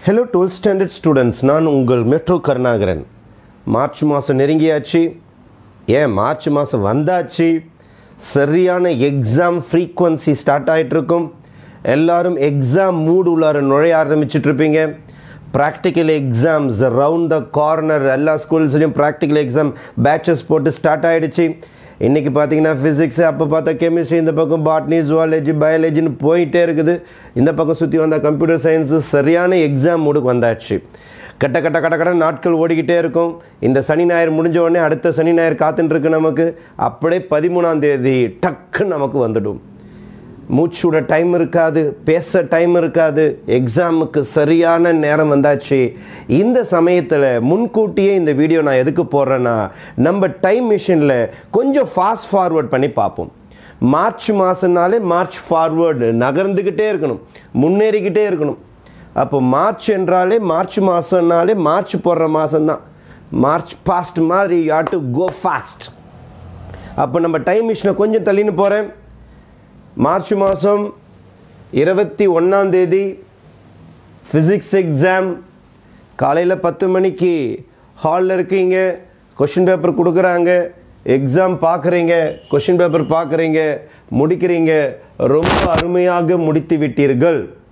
hello twelfth standard students நான் உங்கள் metro Karunakaran March மாதம் நெருங்கியாச்சு ஏன் மார்ச் மாதம் வந்தாச்சு சரியான எக்ஸாம் ஃப்ரீக்வன்சி ஸ்டார்ட் ஆகிட்டு இருக்கும் எல்லாரும் எக்ஸாம் மூடு உள்ளார நுழைய ஆரம்பிச்சிட்ருப்பீங்க practical exams round the corner எல்லா ஸ்கூல்ஸ்லையும் ப்ராக்டிக்கல் எக்ஸாம் பேட்சஸ் போட்டு ஸ்டார்ட் ஆகிடுச்சு இன்றைக்கி பார்த்தீங்கன்னா ஃபிசிக்ஸ் அப்போ பார்த்தா கெமிஸ்ட்ரி இந்த பக்கம் பாட்னி ஜுவாலஜி பயாலஜின்னு போயிட்டே இருக்குது இந்த பக்கம் சுற்றி வந்த கம்ப்யூட்டர் சயின்ஸு சரியான எக்ஸாம் மூடுக்கு வந்தாச்சு கட்ட கட்ட கட்ட கட்ட நாட்கள் ஓடிக்கிட்டே இருக்கும் இந்த சனி ஞாயிறு முடிஞ்ச உடனே அடுத்த சனி ஞாயிறு காத்துட்டு இருக்கு நமக்கு அப்படியே பதிமூணாம் தேதி டக்குன்னு நமக்கு வந்துடும் மூச்சோட டைம் இருக்காது பேச டைம் இருக்காது எக்ஸாமுக்கு சரியான நேரம் வந்தாச்சு இந்த சமயத்தில் முன்கூட்டியே இந்த வீடியோ நான் எதுக்கு போடுறேன்னா நம்ம டைம் மிஷினில் கொஞ்சம் ஃபாஸ்ட் ஃபார்வர்ட் பண்ணி பார்ப்போம் மார்ச் மாதம்னாலே மார்ச் ஃபார்வேர்டு நகர்ந்துக்கிட்டே இருக்கணும் முன்னேறிக்கிட்டே இருக்கணும் அப்போ மார்ச் என்றாலே மார்ச் மாதம்னாலே மார்ச் போடுற மாதம்தான் மார்ச் பாஸ்ட் மாதிரி யூ டு கோ ஃபாஸ்ட் அப்போ நம்ம டைம் மிஷினை கொஞ்சம் தள்ளின்னு போகிறேன் மார்ச் மாதம் இருபத்தி ஒன்றாந்தேதி ஃபிசிக்ஸ் எக்ஸாம் காலையில் பத்து மணிக்கு ஹாலில் இருக்கீங்க கொஷின் பேப்பர் கொடுக்குறாங்க எக்ஸாம் பார்க்குறீங்க கொஷின் பேப்பர் பார்க்குறீங்க முடிக்கிறீங்க ரொம்ப அருமையாக முடித்து விட்டீர்கள்